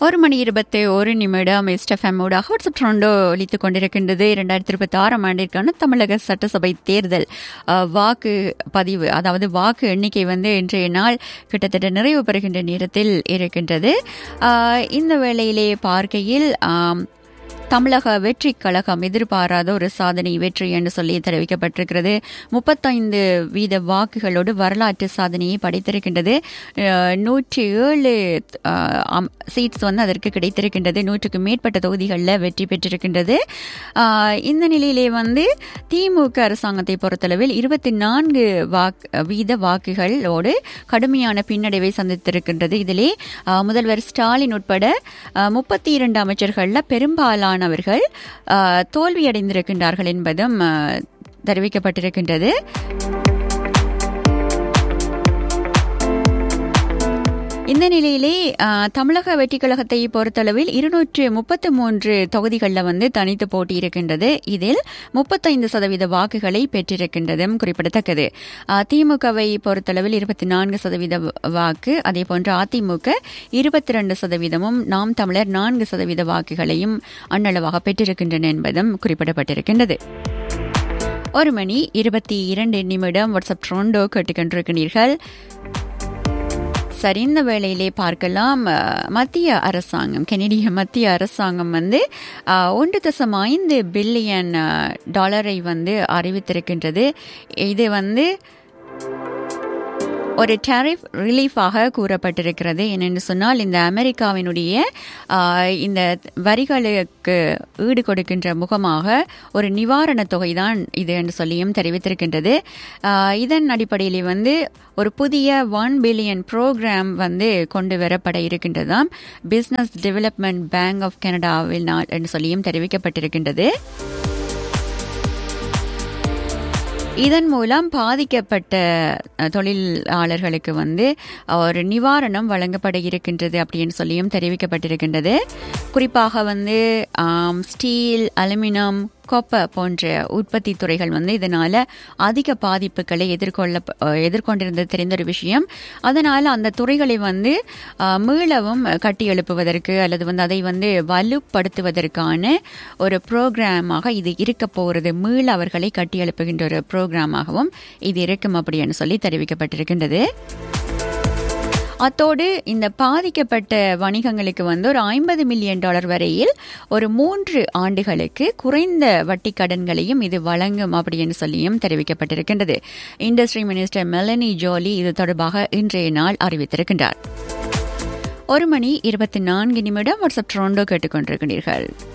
ஒரு மணி இருபத்தி ஒரு நிமிடம் எஸ்டெஃப்எம் ஊடாக வாட்ஸ்அப் ட்ரோண்டோ ஒலித்துக் கொண்டிருக்கின்றது இரண்டாயிரத்தி இருபத்தி ஆறாம் ஆண்டிற்கான தமிழக சட்டசபை தேர்தல் அஹ், வாக்கு பதிவு அதாவது வாக்கு எண்ணிக்கை வந்து இன்றைய நாள் கிட்டத்தட்ட நிறைவு பெறுகின்ற நேரத்தில் இருக்கின்றது அஹ், இந்த வேளையிலே பார்க்கையில் ஆம், தமிழக வெற்றி கழகம் எதிர்பாராத ஒரு சாதனை வெற்றி என்று சொல்லி தெரிவிக்கப்பட்டிருக்கிறது முப்பத்தைந்து வீத வாக்குகளோடு வரலாற்று சாதனையை படைத்திருக்கின்றது அஹ், நூற்றி ஏழு சீட்ஸ் வந்து அதற்கு கிடைத்திருக்கின்றது நூற்றுக்கு மேற்பட்ட தொகுதிகளில் வெற்றி பெற்றிருக்கின்றது அஹ், இந்த நிலையிலே வந்து திமுக அரசாங்கத்தை பொறுத்தளவில் இருபத்தி நான்கு வாக்கு வீத வாக்குகளோடு கடுமையான பின்னடைவை சந்தித்திருக்கின்றது இதிலே அஹ், முதல்வர் ஸ்டாலின் உட்பட முப்பத்தி இரண்டு அமைச்சர்களில் பெரும்பாலானவர்கள் அஹ், தோல்வியடைந்திருக்கின்றார்கள் என்பதும் அஹ், தெரிவிக்கப்பட்டிருக்கின்றது இந்த நிலையிலே அஹ், தமிழக வெற்றி கழகத்தை பொறுத்தளவில் இருநூற்று முப்பத்து மூன்று தொகுதிகளில் வந்து தனித்து போட்டியிருக்கின்றது இதில் முப்பத்தைந்து சதவீத வாக்குகளை பெற்றிருக்கின்றதும் குறிப்பிடத்தக்கது அஹ், திமுகவை பொறுத்தளவில் இருபத்தி நான்கு சதவீத வாக்கு அதே போன்று அதிமுக இருபத்தி ரெண்டு சதவீதமும் நாம் தமிழர் நான்கு சதவீத வாக்குகளையும் அன்னளவாக பெற்றிருக்கின்றன என்பதும் குறிப்பிடப்பட்டிருக்கின்றது ஒரு மணி இருபத்தி இரண்டு நிமிடம் வாட்ஸ்அப் ட்ரோண்டோ கேட்டுக்கொண்டிருக்கிறீர்கள் சரி இந்த வேளையிலே பார்க்கலாம் அஹ், மத்திய அரசாங்கம் கெனடிய மத்திய அரசாங்கம் வந்து அஹ், ஒன்று தசம் ஐந்து பில்லியன் அஹ், டாலரை வந்து அறிவித்திருக்கின்றது இது வந்து ஒரு டேரிஃப் ரிலீஃபாக கூறப்பட்டிருக்கிறது என்னென்னு சொன்னால் இந்த அமெரிக்காவினுடைய ஆஹ், இந்த வரிகளுக்கு ஈடு கொடுக்கின்ற முகமாக ஒரு நிவாரணத் தொகைதான் இது என்று சொல்லியும் தெரிவித்திருக்கின்றது ஆஹ், இதன் அடிப்படையிலே வந்து ஒரு புதிய ஒன் பில்லியன் ப்ரோக்ராம் வந்து கொண்டு வரப்பட இருக்கின்றதாம் பிசினஸ் டெவலப்மெண்ட் பேங்க் ஆஃப் கனடாவில் நா- என்று சொல்லியும் தெரிவிக்கப்பட்டிருக்கின்றது இதன் மூலம் பாதிக்கப்பட்ட அஹ், தொழிலாளர்களுக்கு வந்து ஒரு நிவாரணம் வழங்கப்பட இருக்கின்றது அப்படின்னு சொல்லியும் தெரிவிக்கப்பட்டிருக்கின்றது குறிப்பாக வந்து ஆம், ஸ்டீல் அலுமினியம் கொப்பர் போன்ற உற்பத்தி துறைகள் வந்து இதனால அதிக பாதிப்புகளை எதிர்கொள்ள அஹ், எதிர்கொண்டிருந்தது தெரிந்த ஒரு விஷயம் அதனால அந்த துறைகளை வந்து அஹ், மீளவும் கட்டி எழுப்புவதற்கு அல்லது வந்து அதை வந்து வலுப்படுத்துவதற்கான ஒரு ப்ரோக்ராமாக இது இருக்க போகிறது மீள அவர்களை கட்டி எழுப்புகின்ற ஒரு ப்ரோக்ராமாகவும் இது இருக்கும் அப்படின்னு சொல்லி தெரிவிக்கப்பட்டிருக்கின்றது அத்தோடு இந்த பாதிக்கப்பட்ட வணிகங்களுக்கு வந்து ஒரு ஐம்பது மில்லியன் டாலர் வரையில் ஒரு மூன்று ஆண்டுகளுக்கு குறைந்த வட்டி கடன்களையும் இது வழங்கும் அப்படின்னு சொல்லியும் தெரிவிக்கப்பட்டிருக்கின்றது இண்டஸ்ட்ரி மினிஸ்டர் மெலனி ஜோலி இது தொடர்பாக இன்றைய நாள் அறிவித்திருக்கின்றார் ஒரு மணி இருபத்தி நான்கு நிமிடம் வாட்ஸ்அப் ட்ரோண்டோ கேட்டுக்கொண்டிருக்கிறீர்கள்